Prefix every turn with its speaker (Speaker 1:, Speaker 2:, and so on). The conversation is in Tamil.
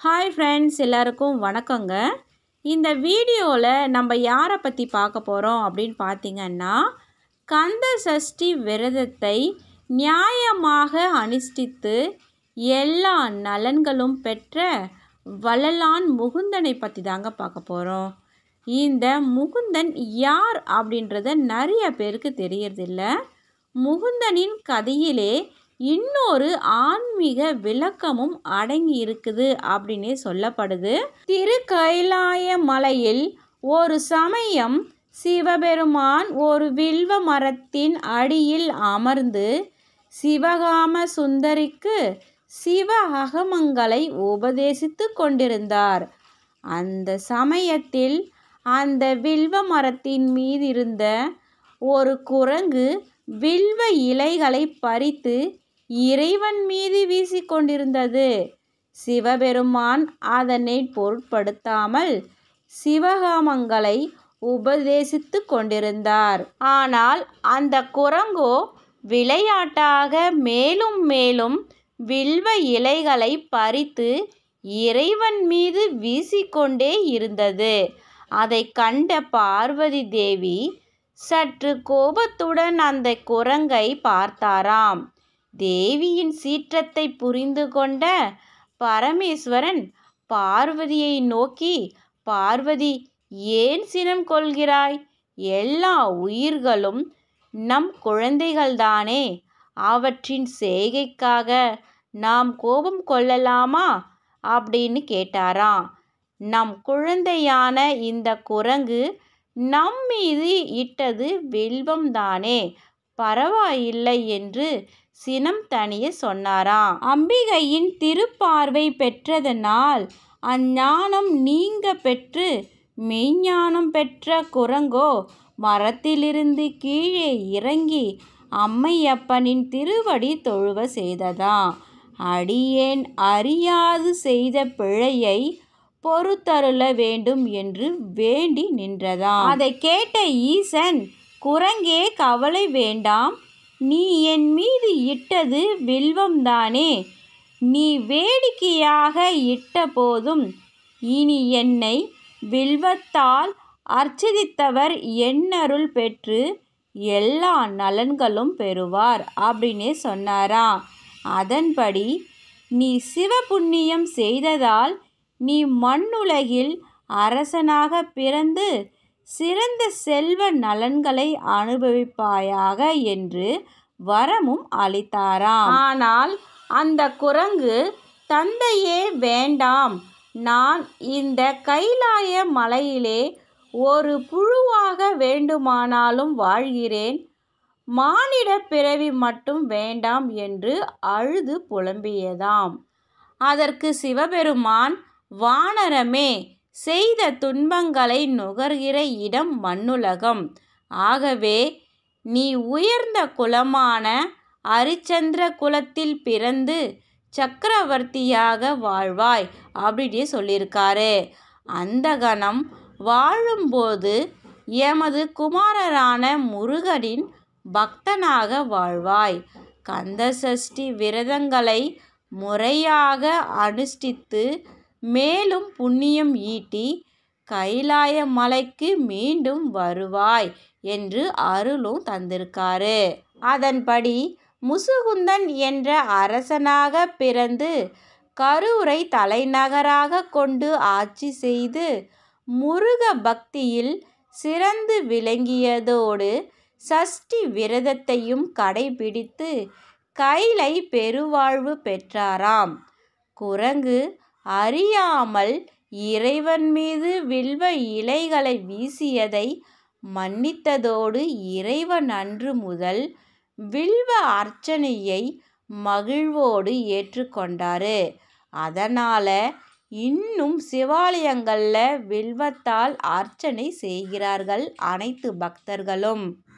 Speaker 1: ஹாய் ஃப்ரெண்ட்ஸ் எல்லாருக்கும் வணக்கங்க இந்த வீடியோவில் நம்ம யாரை பற்றி பார்க்க போகிறோம் அப்படின்னு பார்த்தீங்கன்னா கந்த சஷ்டி விரதத்தை நியாயமாக அனுஷ்டித்து எல்லா நலன்களும் பெற்ற வள்ளலான் முகுந்தனை பற்றி தாங்க பார்க்க போகிறோம் இந்த முகுந்தன் யார் அப்படின்றத நிறைய பேருக்கு தெரியறதில்ல முகுந்தனின் கதையிலே இன்னொரு ஆன்மீக விளக்கமும் அடங்கி இருக்குது அப்படின்னே சொல்லப்படுது திரு கைலாய மலையில் ஒரு சமயம் சிவபெருமான் ஒரு வில்வ மரத்தின் அடியில் அமர்ந்து சிவகாம சுந்தரிக்கு சிவ அகமங்களை உபதேசித்து கொண்டிருந்தார் அந்த சமயத்தில் அந்த வில்வ மரத்தின் மீதிருந்த ஒரு குரங்கு வில்வ இலைகளை பறித்து இறைவன் மீது வீசிக்கொண்டிருந்தது சிவபெருமான் அதனை பொருட்படுத்தாமல் சிவகாமங்களை உபதேசித்து கொண்டிருந்தார் ஆனால் அந்த குரங்கோ விளையாட்டாக மேலும் மேலும் வில்வ இலைகளை பறித்து இறைவன் மீது வீசிக்கொண்டே இருந்தது அதை கண்ட பார்வதி தேவி சற்று கோபத்துடன் அந்த குரங்கை பார்த்தாராம் தேவியின் சீற்றத்தை புரிந்து கொண்ட பரமேஸ்வரன் பார்வதியை நோக்கி பார்வதி ஏன் சினம் கொள்கிறாய் எல்லா உயிர்களும் நம் குழந்தைகள்தானே அவற்றின் செய்கைக்காக நாம் கோபம் கொள்ளலாமா அப்படின்னு கேட்டாராம் நம் குழந்தையான இந்த குரங்கு நம் மீது இட்டது வில்வம் தானே பரவாயில்லை என்று சினம் தனிய சொன்னாராம் அம்பிகையின் திருப்பார்வை பெற்றதனால் அஞ்ஞானம் நீங்க பெற்று மெய்ஞானம் பெற்ற குரங்கோ மரத்திலிருந்து கீழே இறங்கி அம்மையப்பனின் திருவடி தொழுவ செய்ததாம் அடியேன் அறியாது செய்த பிழையை பொறுத்தருள வேண்டும் என்று வேண்டி நின்றதாம் அதை கேட்ட ஈசன் குரங்கே கவலை வேண்டாம் நீ என் மீது இட்டது வில்வம்தானே நீ வேடிக்கையாக இட்ட போதும் இனி என்னை வில்வத்தால் அர்ச்சித்தவர் என்னருள் பெற்று எல்லா நலன்களும் பெறுவார் அப்படின்னே சொன்னாராம் அதன்படி நீ சிவபுண்ணியம் செய்ததால் நீ மண்ணுலகில் அரசனாக பிறந்து சிறந்த செல்வ நலன்களை அனுபவிப்பாயாக என்று வரமும் அளித்தாராம் ஆனால் அந்த குரங்கு தந்தையே வேண்டாம் நான் இந்த கைலாய மலையிலே ஒரு புழுவாக வேண்டுமானாலும் வாழ்கிறேன் மானிட பிறவி மட்டும் வேண்டாம் என்று அழுது புலம்பியதாம் அதற்கு சிவபெருமான் வானரமே செய்த துன்பங்களை நுகர்கிற இடம் மண்ணுலகம் ஆகவே நீ உயர்ந்த குலமான அரிச்சந்திர குலத்தில் பிறந்து சக்கரவர்த்தியாக வாழ்வாய் அப்படின்னு சொல்லியிருக்காரு அந்த கணம் வாழும்போது எமது குமாரரான முருகனின் பக்தனாக வாழ்வாய் கந்த சஷ்டி விரதங்களை முறையாக அனுஷ்டித்து மேலும் புண்ணியம் ஈட்டி கைலாய மலைக்கு மீண்டும் வருவாய் என்று அருளும் தந்திருக்காரு அதன்படி முசுகுந்தன் என்ற அரசனாக பிறந்து கரூரை தலைநகராக கொண்டு ஆட்சி செய்து முருக பக்தியில் சிறந்து விளங்கியதோடு சஷ்டி விரதத்தையும் கடைபிடித்து கைலை பெருவாழ்வு பெற்றாராம் குரங்கு அறியாமல் இறைவன் மீது வில்வ இலைகளை வீசியதை மன்னித்ததோடு இறைவன் அன்று முதல் வில்வ அர்ச்சனையை மகிழ்வோடு ஏற்றுக்கொண்டாரு அதனால் இன்னும் சிவாலயங்களில் வில்வத்தால் அர்ச்சனை செய்கிறார்கள் அனைத்து பக்தர்களும்